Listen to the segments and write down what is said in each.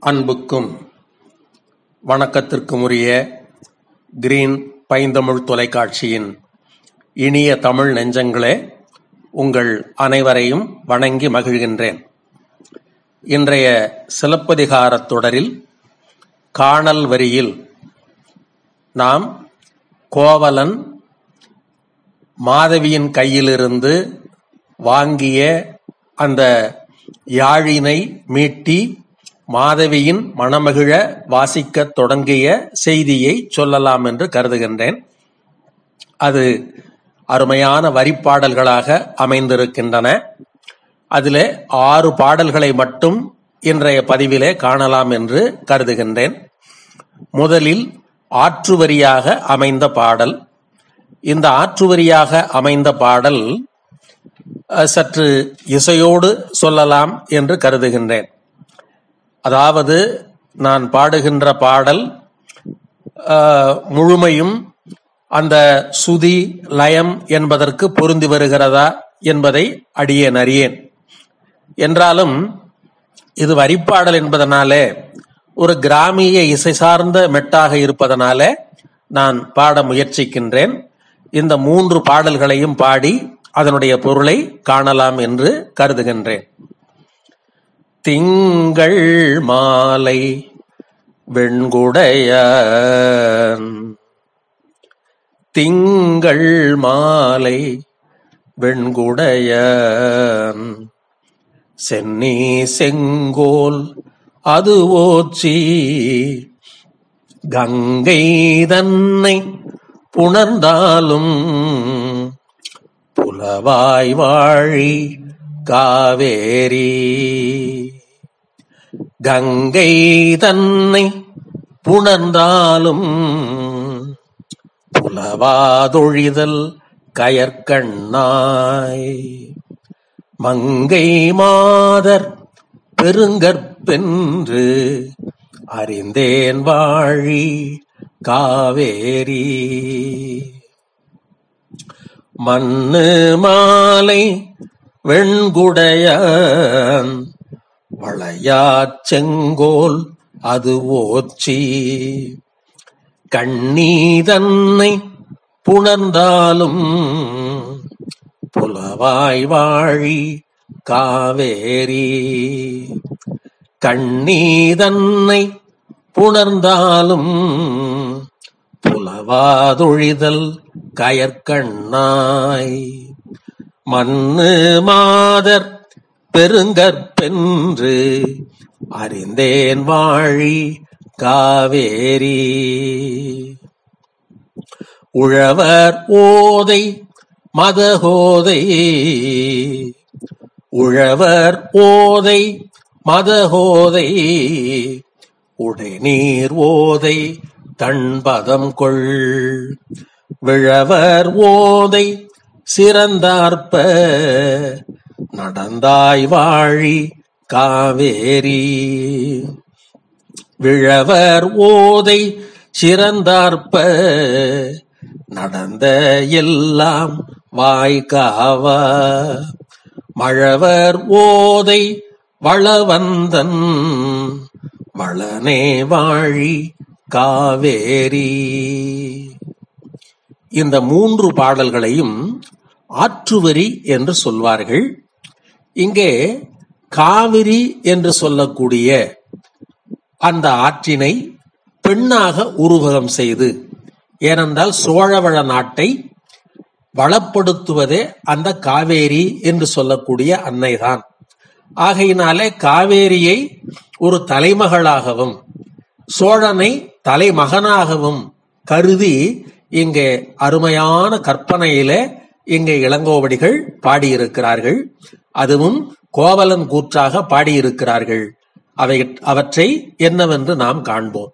அன்புக்கும் வணக்கத்திற்கும் உரிய கிரீன் பைந்தமிழ் தொலைக்காட்சியின் இனிய தமிழ் நெஞ்சங்களே உங்கள் அனைவரையும் வணங்கி மகிழ்கின்றேன் இன்றைய சிலப்பதிகாரத் தொடரில் காணல் வரியில் நாம் கோவலன் மாதவியின் கையிலிருந்து வாங்கிய அந்த யாழினை மீட்டி மாதவியின் மணமகிழ வாசிக்கத் தொடங்கிய செய்தியை சொல்லலாம் என்று கருதுகின்றேன் அது அருமையான வரிப்பாடல்களாக அமைந்திருக்கின்றன அதிலே ஆறு பாடல்களை மட்டும் இன்றைய பதிவிலே காணலாம் என்று கருதுகின்றேன் முதலில் ஆற்றுவரியாக அமைந்த பாடல் இந்த ஆற்றுவரியாக அமைந்த பாடல் அஹ், சற்று இசையோடு சொல்லலாம் என்று கருதுகின்றேன் அதாவது நான் பாடுகின்ற பாடல் அஹ், முழுமையும் அந்த சுதி லயம் என்பதற்கு பொருந்தி வருகிறதா என்பதை அடியேன் அறியேன் என்றாலும் இது வரிப்பாடல் என்பதனாலே ஒரு கிராமிய இசை சார்ந்த மெட்டாக இருப்பதனாலே நான் பாட முயற்சிக்கின்றேன் இந்த மூன்று பாடல்களையும் பாடி அதனுடைய பொருளை காணலாம் என்று கருதுகின்றேன் திங்கள் மாலை வெண்குடைய திங்கள் மாலை வெண்குடைய சென்னி செங்கோல் அது ஓச்சி கங்கை தன்னை புணர்ந்தாலும் புலவாய் வாழி காவேரி கங்கை தன்னை புணர்ந்தாலும் புலவாதொழிதல் கயற்கண்ணாய் மங்கை மாதர் பெருங்கற்பென்று அறிந்தேன் வாழி காவேரி மண்ணு மாலை வெண்குடைய வளையாச் செங்கோல் அது ஓச்சி கண்ணீதன்னை புணர்ந்தாலும் புலவாய் வாழி காவேரி கண்ணீதன்னை புணர்ந்தாலும் புலவாதொழிதல் கயற்கண்ணாய் மண்ணு மாதர் பெருங்கற்பென்று அறிந்தேன் வாழி காவேரி உழவர் ஓதை மதகோதை உழவர் ஓதை மதகோதை உடைநீர் ஓதை தன்பதம் கொள் விழவர் ஓதை சிறந்தார்ப்ப நடந்தாய் வாழி காவேரி விழவர் ஓதை சிறந்தார்ப்ப நடந்த எல்லாம் வாய்க்காவ மழவர் ஓதை வளவந்தன் வளனே வாழி காவேரி இந்த மூன்று பாடல்களையும் ஆற்றுவரி என்று சொல்வார்கள் இங்கே காவிரி என்று சொல்லக்கூடிய அந்த ஆற்றினை பெண்ணாக உருவகம் செய்து ஏனென்றால் சோழவள நாட்டை வளப்படுத்துவதே அந்த காவேரி என்று சொல்லக்கூடிய அன்னைதான் ஆகையினாலே காவேரியை ஒரு தலைமகளாகவும் சோழனை தலைமகனாகவும் கருதி இங்கே அருமையான கற்பனையிலே இங்கே இளங்கோவடிகள் பாடியிருக்கிறார்கள் அதுவும் கோவலன் கூற்றாக பாடியிருக்கிறார்கள் அவை அவற்றை என்னவென்று நாம் காண்போம்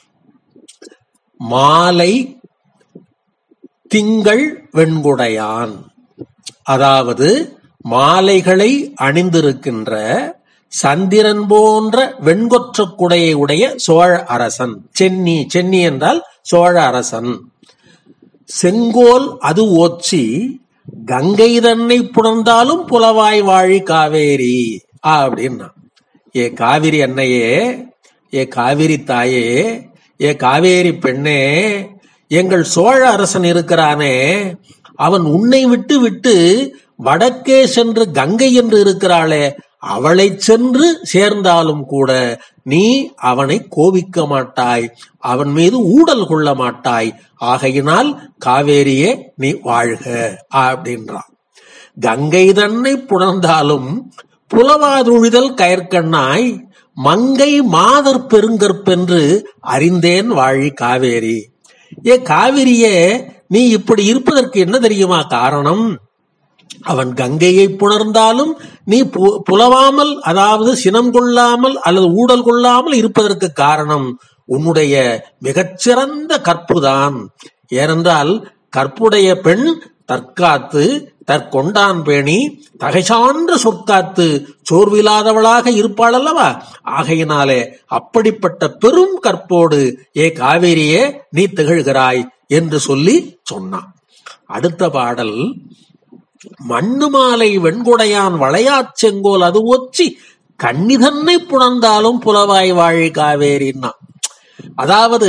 மாலை திங்கள் வெண்குடையான் அதாவது மாலைகளை அணிந்திருக்கின்ற சந்திரன் போன்ற வெண்கொற்ற குடையை உடைய சோழ அரசன் சென்னி சென்னி என்றால் சோழ அரசன் செங்கோல் அது ஓச்சி கங்கை தன்னை புணர்ந்தாலும் புலவாய் வாழி காவேரி அப்படின்னா ஏ காவிரி அன்னையே ஏ காவிரி தாயே ஏ காவேரி பெண்ணே எங்கள் சோழ அரசன் இருக்கிறானே அவன் உன்னை விட்டு விட்டு வடக்கே சென்று கங்கை என்று இருக்கிறாளே அவளை சென்று சேர்ந்தாலும் கூட நீ அவனை கோபிக்க மாட்டாய் அவன் மீது ஊடல் கொள்ள மாட்டாய் ஆகையினால் காவேரியே நீ வாழ்க அப்படின்றான் கங்கை தன்னை புணர்ந்தாலும் புலவாதுழிதல் கயற்கண்ணாய் மங்கை மாதர் பெருங்கற்பென்று அறிந்தேன் வாழி காவேரி ஏ காவிரியே நீ இப்படி இருப்பதற்கு என்ன தெரியுமா காரணம் அவன் கங்கையை புணர்ந்தாலும் நீ பு- புலவாமல் அதாவது சினம் கொள்ளாமல் அல்லது ஊடல் கொள்ளாமல் இருப்பதற்கு காரணம் உன்னுடைய மிகச்சிறந்த கற்புதான் ஏனென்றால் கற்புடைய பெண் தற்காத்து தற்கொண்டான் பேணி தகைசான்ற சொற்காத்து சோர்வில்லாதவளாக இருப்பாள் அல்லவா ஆகையினாலே அப்படிப்பட்ட பெரும் கற்போடு ஏ காவேரியே நீ திகழ்கிறாய் என்று சொல்லி சொன்னான் அடுத்த பாடல் மண்ணு மாலை வெண்குடையான் வளையாச் செங்கோல் அது ஒச்சி கண்ணிதன்னை புணர்ந்தாலும் புலவாய் வாழி காவேரின்னா அதாவது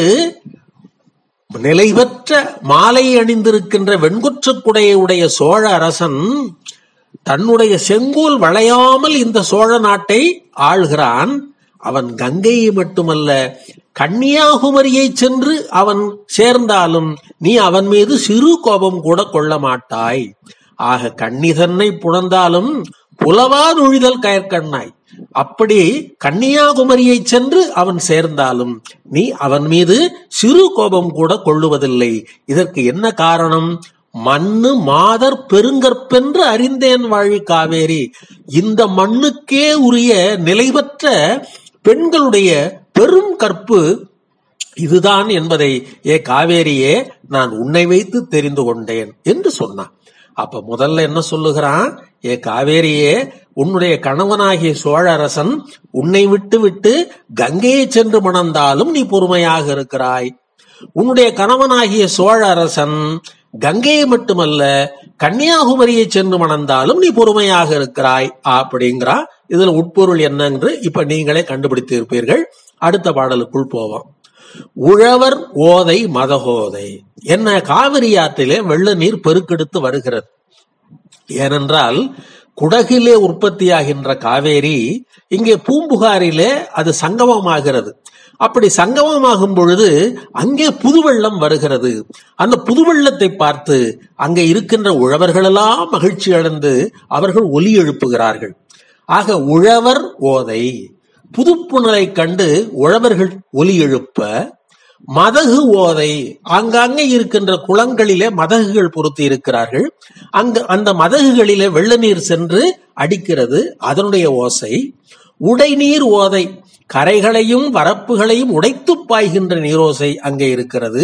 நிலைபெற்ற மாலை அணிந்திருக்கின்ற வெண்குற்றக் குடையை உடைய சோழ அரசன் தன்னுடைய செங்கோல் வளையாமல் இந்த சோழ நாட்டை ஆள்கிறான் அவன் கங்கையை மட்டுமல்ல கன்னியாகுமரியை சென்று அவன் சேர்ந்தாலும் நீ அவன் மீது சிறு கோபம் கூட கொள்ள மாட்டாய் ஆக கன்னிதன்னை புணர்ந்தாலும் புலவாதொழிதல் கயற்கண்ணாய் அப்படி கன்னியாகுமரியை சென்று அவன் சேர்ந்தாலும் நீ அவன் மீது சிறு கோபம் கூட கொள்ளுவதில்லை இதற்கு என்ன காரணம் மண்ணு மாதர் பெருங்கற்பென்று அறிந்தேன் வாழி காவேரி இந்த மண்ணுக்கே உரிய நிலைபெற்ற பெண்களுடைய பெரும் கற்பு இதுதான் என்பதை ஏ காவேரியே நான் உன்னை வைத்து தெரிந்து கொண்டேன் என்று சொன்னான் அப்ப முதல்ல என்ன சொல்லுகிறான் ஏ காவேரியே உன்னுடைய கணவனாகிய சோழ அரசன் உன்னை விட்டு விட்டு கங்கையை சென்று மணந்தாலும் நீ பொறுமையாக இருக்கிறாய் உன்னுடைய கணவனாகிய சோழ அரசன் கங்கையை மட்டுமல்ல கன்னியாகுமரியை சென்று மணந்தாலும் நீ பொறுமையாக இருக்கிறாய் அப்படிங்கிறா இதுல உட்பொருள் என்னென்று இப்ப நீங்களே கண்டுபிடித்து இருப்பீர்கள் அடுத்த பாடலுக்குள் போவோம் உழவர் ஓதை மதகோதை என்ன காவிரி ஆற்றிலே வெள்ள நீர் பெருக்கெடுத்து வருகிறது ஏனென்றால் குடகிலே உற்பத்தியாகின்ற காவேரி இங்கே பூம்புகாரிலே அது சங்கமமாகிறது அப்படி சங்கமமாகும் பொழுது அங்கே புது வெள்ளம் வருகிறது அந்த புது வெள்ளத்தை பார்த்து அங்கே இருக்கின்ற உழவர்களெல்லாம் மகிழ்ச்சி அடைந்து அவர்கள் ஒலி எழுப்புகிறார்கள் ஆக உழவர் ஓதை புதுப்புணரை கண்டு உழவர்கள் ஒலி எழுப்ப மதகு ஓதை ஆங்காங்கே இருக்கின்ற குளங்களிலே மதகுகள் பொருத்தி இருக்கிறார்கள் அங்கு அந்த மதகுகளிலே வெள்ள நீர் சென்று அடிக்கிறது அதனுடைய ஓசை உடைநீர் ஓதை கரைகளையும் வரப்புகளையும் உடைத்து பாய்கின்ற நீரோசை அங்கே இருக்கிறது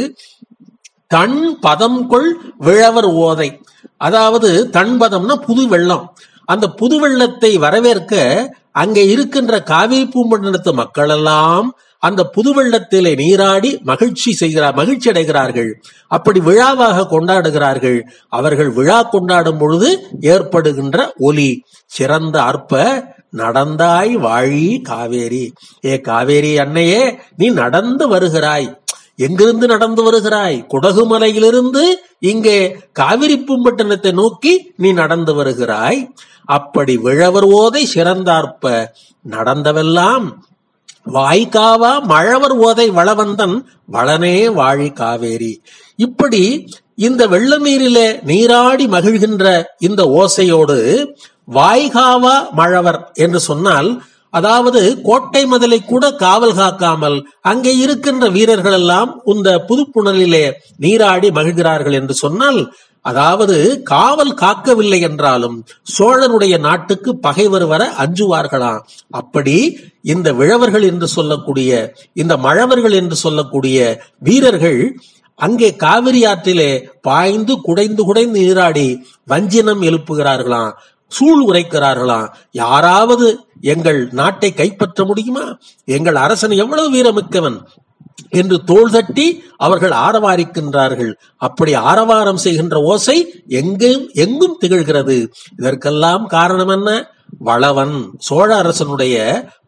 தன் பதம் கொள் விழவர் ஓதை அதாவது தன் பதம்னா புது வெள்ளம் அந்த புது வெள்ளத்தை வரவேற்க அங்கே இருக்கின்ற காவிரி பூம்பண்டத்து மக்கள் எல்லாம் அந்த புது வெள்ளத்திலே நீராடி மகிழ்ச்சி செய்கிறார் மகிழ்ச்சி அடைகிறார்கள் அப்படி விழாவாக கொண்டாடுகிறார்கள் அவர்கள் விழா கொண்டாடும் பொழுது ஏற்படுகின்ற ஒலி சிறந்த அற்ப நடந்தாய் வாழி காவேரி ஏ காவேரி அன்னையே நீ நடந்து வருகிறாய் எங்கிருந்து நடந்து வருகிறாய் குடகுமலையிலிருந்து இங்கே காவிரி பூம்பட்டினத்தை நோக்கி நீ நடந்து வருகிறாய் அப்படி விழவர் ஓதை சிறந்தார்ப்ப நடந்தவெல்லாம் வாய்க்காவா மழவர் ஓதை வளவந்தன் வளனே வாழி காவேரி இப்படி இந்த வெள்ள நீரிலே நீராடி மகிழ்கின்ற இந்த ஓசையோடு வாய்காவா மழவர் என்று சொன்னால் அதாவது கோட்டை மதிலை கூட காவல் காக்காமல் அங்கே இருக்கின்ற வீரர்கள் எல்லாம் இந்த புதுப்புணலிலே நீராடி மகிழ்கிறார்கள் என்று சொன்னால் அதாவது காவல் காக்கவில்லை என்றாலும் சோழனுடைய நாட்டுக்கு பகைவர் வர அஞ்சுவார்களாம் அப்படி இந்த விழவர்கள் என்று சொல்லக்கூடிய இந்த மழவர்கள் என்று சொல்லக்கூடிய வீரர்கள் அங்கே காவிரி ஆற்றிலே பாய்ந்து குடைந்து குடைந்து நீராடி வஞ்சினம் எழுப்புகிறார்களாம் சூழ் உரைக்கிறார்களாம் யாராவது எங்கள் நாட்டை கைப்பற்ற முடியுமா எங்கள் அரசன் எவ்வளவு வீரமிக்கவன் என்று தோள் தட்டி அவர்கள் ஆரவாரிக்கின்றார்கள் அப்படி ஆரவாரம் செய்கின்ற ஓசை எங்கும் எங்கும் திகழ்கிறது இதற்கெல்லாம் காரணம் என்ன வளவன் சோழ அரசனுடைய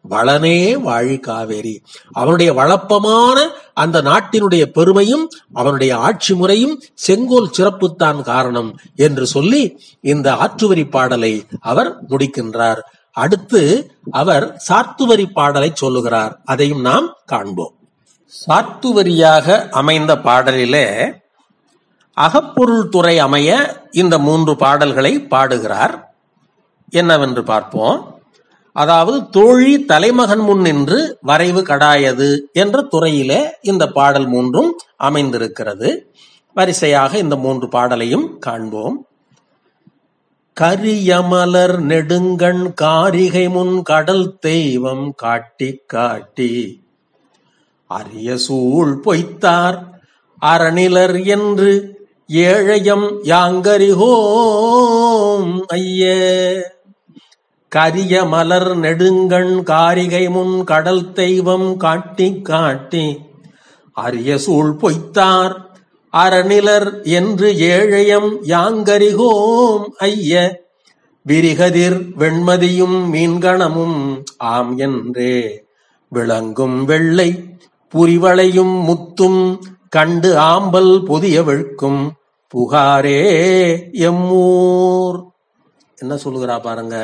வளனே வாழி காவேரி அவனுடைய வளப்பமான அந்த நாட்டினுடைய பெருமையும் அவனுடைய ஆட்சி முறையும் செங்கோல் சிறப்புத்தான் காரணம் என்று சொல்லி இந்த ஆற்றுவரி பாடலை அவர் முடிக்கின்றார் அடுத்து அவர் சாத்துவரி பாடலை சொல்லுகிறார் அதையும் நாம் காண்போம் சாத்துவரியாக அமைந்த பாடலிலே அகப்பொருள் துறை அமைய இந்த மூன்று பாடல்களை பாடுகிறார் என்னவென்று பார்ப்போம் அதாவது தோழி தலைமகன் முன் நின்று வரைவு கடாயது என்ற துறையிலே இந்த பாடல் மூன்றும் அமைந்திருக்கிறது வரிசையாக இந்த மூன்று பாடலையும் காண்போம் கரியமலர் நெடுங்கண் காரிகை முன் கடல் தெய்வம் காட்டி காட்டி அரிய சூழ் பொய்த்தார் அறநிலர் என்று ஏழையம் யாங்கரிகோம் ஐயே கரிய மலர் நெடுங்கண் காரிகை முன் கடல் தெய்வம் காட்டி காட்டி அரிய சூழ் பொய்த்தார் அறநிலர் என்று ஏழையம் யாங்கரிகோம் ஐய விரிகதிர் வெண்மதியும் மீன்கணமும் ஆம் என்றே விளங்கும் வெள்ளை புரிவளையும் முத்தும் கண்டு ஆம்பல் புதிய வெழ்க்கும் புகாரே எம்மூர் என்ன சொல்லுகிறா பாருங்க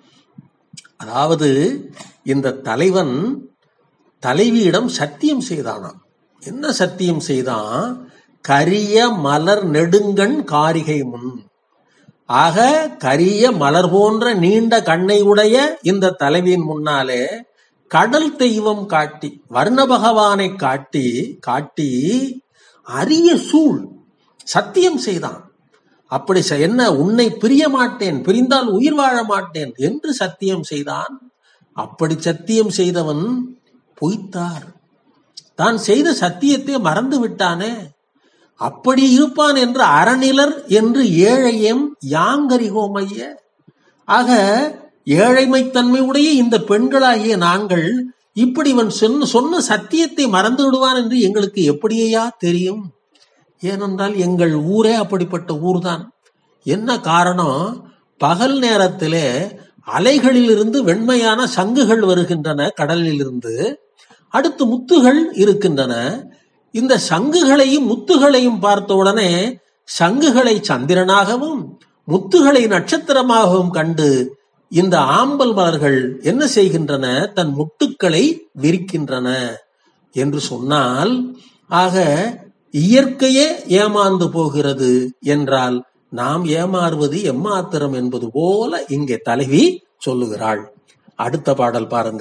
அதாவது இந்த தலைவன் தலைவியிடம் சத்தியம் செய்தானாம் என்ன சத்தியம் செய்தான் கரிய மலர் நெடுங்கண் காரிகை முன் ஆக கரிய மலர் போன்ற நீண்ட கண்ணை உடைய இந்த தலைவியின் முன்னாலே கடல் தெய்வம் காட்டி வர்ண பகவானை காட்டி காட்டி அரிய சூழ் சத்தியம் செய்தான் அப்படி செ- என்ன உன்னை பிரிய மாட்டேன் பிரிந்தால் உயிர் வாழ மாட்டேன் என்று சத்தியம் செய்தான் அப்படி சத்தியம் செய்தவன் பொய்த்தார் தான் செய்த சத்தியத்தை மறந்து விட்டானே அப்படி இருப்பான் என்று அறநிலர் என்று ஏழையம் யாங்கரிகோமைய ஆக ஏழைமைத்தன்மை உடைய இந்த பெண்களாகிய நாங்கள் இப்படி இவன் சொன்ன சொன்ன சத்தியத்தை மறந்து விடுவான் என்று எங்களுக்கு எப்படியா தெரியும் ஏனென்றால் எங்கள் ஊரே அப்படிப்பட்ட ஊர்தான் என்ன காரணம் பகல் நேரத்திலே அலைகளிலிருந்து வெண்மையான சங்குகள் வருகின்றன கடலிலிருந்து அடுத்து முத்துகள் இருக்கின்றன இந்த சங்குகளையும் முத்துகளையும் பார்த்த உடனே சங்குகளை சந்திரனாகவும் முத்துகளை நட்சத்திரமாகவும் கண்டு இந்த ஆம்பல் மலர்கள் என்ன செய்கின்றன தன் முட்டுக்களை விரிக்கின்றன என்று சொன்னால் ஆக இயற்கையே ஏமாந்து போகிறது என்றால் நாம் ஏமாறுவது எம்மாத்திரம் என்பது போல இங்கே தலைவி சொல்லுகிறாள் அடுத்த பாடல் பாருங்க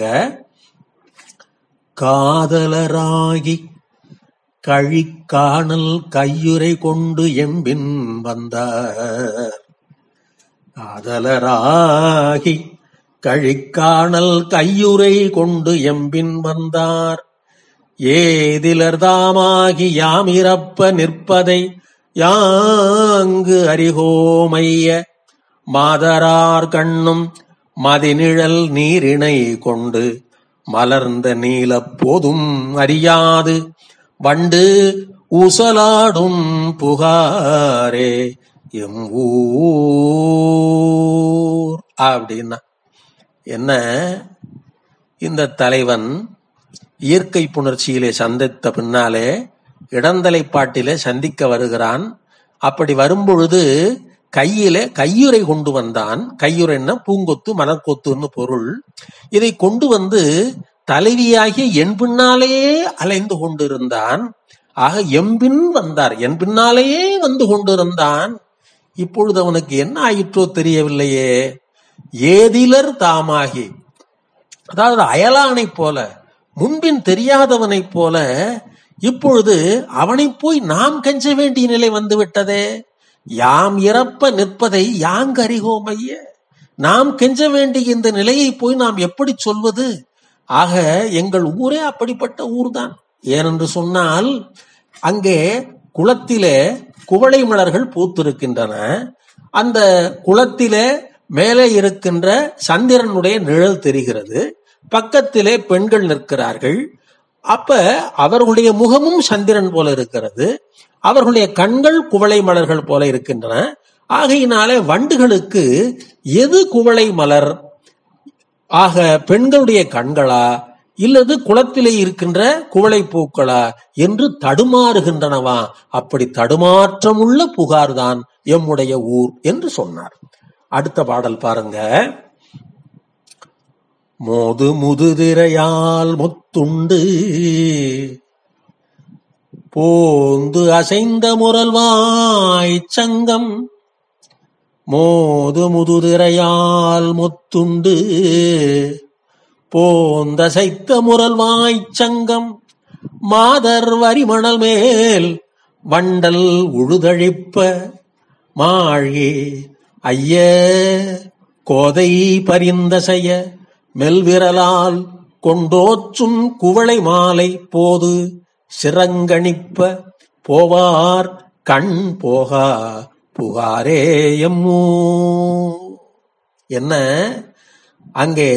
காதலராகி கழிக்காணல் கையுறை கொண்டு எம்பின் வந்தார் காதலராகி கழிக்காணல் கையுறை கொண்டு எம்பின் வந்தார் ஏதிலர் தாமாகி யாம் இறப்ப நிற்பதை யாங்கு அறிகோமைய மாதரார் கண்ணும் மதிநிழல் நீரிணை கொண்டு மலர்ந்த நீலப் போதும் அறியாது வண்டு ஊசலாடும் புகாரே எம் ஊர் அப்படின்னா என்ன இந்த தலைவன் இயற்கை புணர்ச்சியிலே சந்தித்த பின்னாலே இடந்தலை பாட்டிலே சந்திக்க வருகிறான் அப்படி வரும்பொழுது கையிலே கையுறை கொண்டு வந்தான் கையுறைன்னா பூங்கொத்து மலர்கொத்துன்னு பொருள் இதை கொண்டு வந்து தலைவியாகிய என் பின்னாலேயே அலைந்து கொண்டிருந்தான் ஆக எம்பின் வந்தார் என் பின்னாலேயே வந்து கொண்டிருந்தான் இப்பொழுது அவனுக்கு என்ன ஆயிற்றோ தெரியவில்லையே ஏதிலர் தாமாகி அதாவது அயலானைப் போல முன்பின் தெரியாதவனைப் போல இப்பொழுது அவனைப் போய் நாம் கெஞ்ச வேண்டிய நிலை வந்துவிட்டதே யாம் இறப்ப நிற்பதை யாங்க அறிகோமைய நாம் கெஞ்ச வேண்டிய இந்த நிலையை போய் நாம் எப்படி சொல்வது ஆக எங்கள் ஊரே அப்படிப்பட்ட ஊர்தான் ஏனென்று சொன்னால் அங்கே குளத்திலே குவளை மலர்கள் பூத்திருக்கின்றன அந்த குளத்திலே மேலே இருக்கின்ற சந்திரனுடைய நிழல் தெரிகிறது பக்கத்திலே பெண்கள் நிற்கிறார்கள் அப்ப அவர்களுடைய முகமும் சந்திரன் போல இருக்கிறது அவர்களுடைய கண்கள் குவளை மலர்கள் போல இருக்கின்றன ஆகையினாலே வண்டுகளுக்கு எது குவளை மலர் ஆக பெண்களுடைய கண்களா இல்லது குளத்திலே இருக்கின்ற குவளை பூக்களா என்று தடுமாறுகின்றனவா அப்படி தடுமாற்றமுள்ள புகார்தான் எம்முடைய ஊர் என்று சொன்னார் அடுத்த பாடல் பாருங்க மோது முதுதிரையால் முத்துண்டு போந்து அசைந்த முரல்வாய் சங்கம் மோது முதுதிரையால் முத்துண்டு போந்தசைத்த முரல்வாய் சங்கம் மாதர் வரிமணல் மேல் வண்டல் உழுதழிப்ப மாழி ஐய கோதை பரிந்தசைய மெல்விரலால் கொண்டோச்சும் குவளை மாலை போது சிறங்கணிப்ப போவார் கண் போகா புகாரே எம்மூ என்ன அங்கே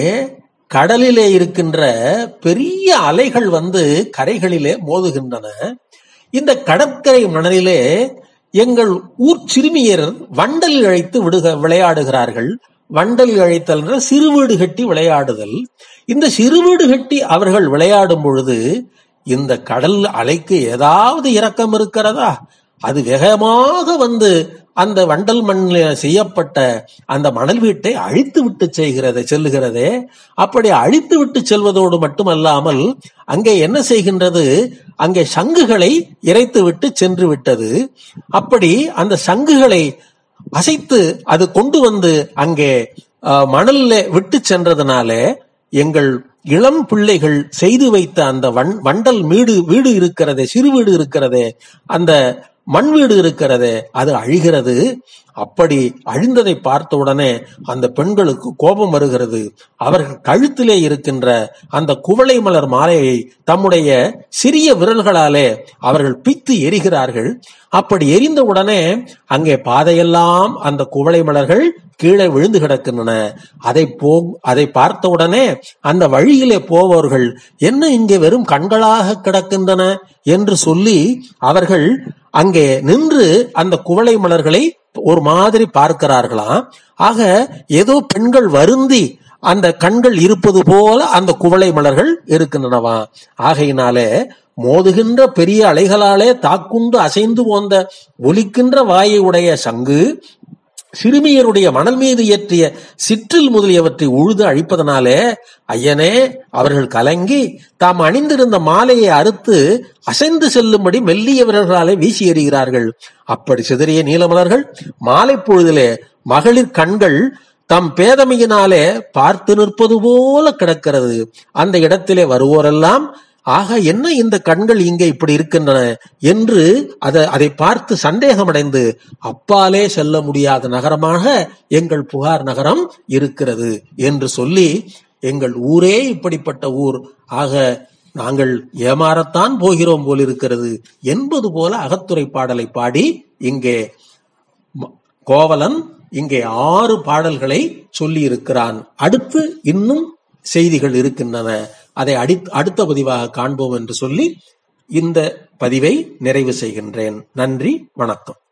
கடலிலே இருக்கின்ற பெரிய அலைகள் வந்து கரைகளிலே மோதுகின்றன இந்த கடற்கரை மணலிலே எங்கள் ஊர் சிறுமியர் வண்டல் இழைத்து விடுக விளையாடுகிறார்கள் வண்டல் இழைத்தல் என்ற சிறுவீடு கட்டி விளையாடுதல் இந்த சிறுவீடு கட்டி அவர்கள் விளையாடும் பொழுது இந்த கடல் அலைக்கு ஏதாவது இரக்கம் இருக்கிறதா அது வேகமாக வந்து அந்த வண்டல் மண்ணில் செய்யப்பட்ட அந்த மணல் வீட்டை அழித்து விட்டு செய்கிறது செல்லுகிறதே அப்படி அழித்து விட்டு செல்வதோடு மட்டுமல்லாமல் அங்கே என்ன செய்கின்றது அங்கே சங்குகளை இறைத்து விட்டு சென்று விட்டது அப்படி அந்த சங்குகளை அசைத்து அது கொண்டு வந்து அங்கே அஹ், மணல்ல விட்டு சென்றதுனால எங்கள் இளம் பிள்ளைகள் செய்து வைத்த அந்த வண் வண்டல் வீடு வீடு இருக்கிறதே சிறு வீடு இருக்கிறதே அந்த மண் வீடு இருக்கிறதே அது அழிகிறது அப்படி அழிந்ததை பார்த்த உடனே அந்த பெண்களுக்கு கோபம் வருகிறது அவர்கள் கழுத்திலே இருக்கின்ற அந்த குவளை மலர் மாலையை தம்முடைய சிறிய விரல்களாலே அவர்கள் பித்து எரிகிறார்கள் அப்படி எரிந்த உடனே அங்கே பாதையெல்லாம் அந்த குவளை மலர்கள் கீழே விழுந்து கிடக்கின்றன அதை போ அதை பார்த்த உடனே அந்த வழியிலே போபவர்கள் என்ன இங்கே வெறும் கண்களாக கிடக்கின்றன என்று சொல்லி அவர்கள் அங்கே நின்று அந்த குவளை மலர்களை ஒரு மாதிரி பார்க்கிறார்களாம் ஆக ஏதோ பெண்கள் வருந்தி அந்த கண்கள் இருப்பது போல அந்த குவளை மலர்கள் இருக்கின்றனவா ஆகையினாலே மோதுகின்ற பெரிய அலைகளாலே தாக்குண்டு அசைந்து போந்த ஒலிக்கின்ற வாயை உடைய சங்கு சிறுமியருடைய மணல் மீது ஏற்றிய சிற்றில் முதலியவற்றை உழுது அழிப்பதனாலே ஐயனே அவர்கள் கலங்கி தாம் அணிந்திருந்த மாலையை அறுத்து அசைந்து செல்லும்படி மெல்லிய விரல்களாலே வீசி எறிகிறார்கள் அப்படி சிதறிய நீலமலர்கள் மாலை பொழுதிலே மகளிர் கண்கள் தம் பேதமையினாலே பார்த்து நிற்பது போல கிடக்கிறது அந்த இடத்திலே வருவோரெல்லாம் ஆக என்ன இந்த கண்கள் இங்கே இப்படி இருக்கின்றன என்று அதை அதை பார்த்து சந்தேகமடைந்து அப்பாலே செல்ல முடியாத நகரமாக எங்கள் புகார் நகரம் இருக்கிறது என்று சொல்லி எங்கள் ஊரே இப்படிப்பட்ட ஊர் ஆக நாங்கள் ஏமாறத்தான் போகிறோம் போல் இருக்கிறது என்பது போல அகத்துரை பாடலை பாடி இங்கே ம- கோவலன் இங்கே ஆறு பாடல்களை சொல்லி இருக்கிறான் அடுத்து இன்னும் செய்திகள் இருக்கின்றன அதை அடி அடுத்த பதிவாக காண்போம் என்று சொல்லி இந்த பதிவை நிறைவு செய்கின்றேன் நன்றி வணக்கம்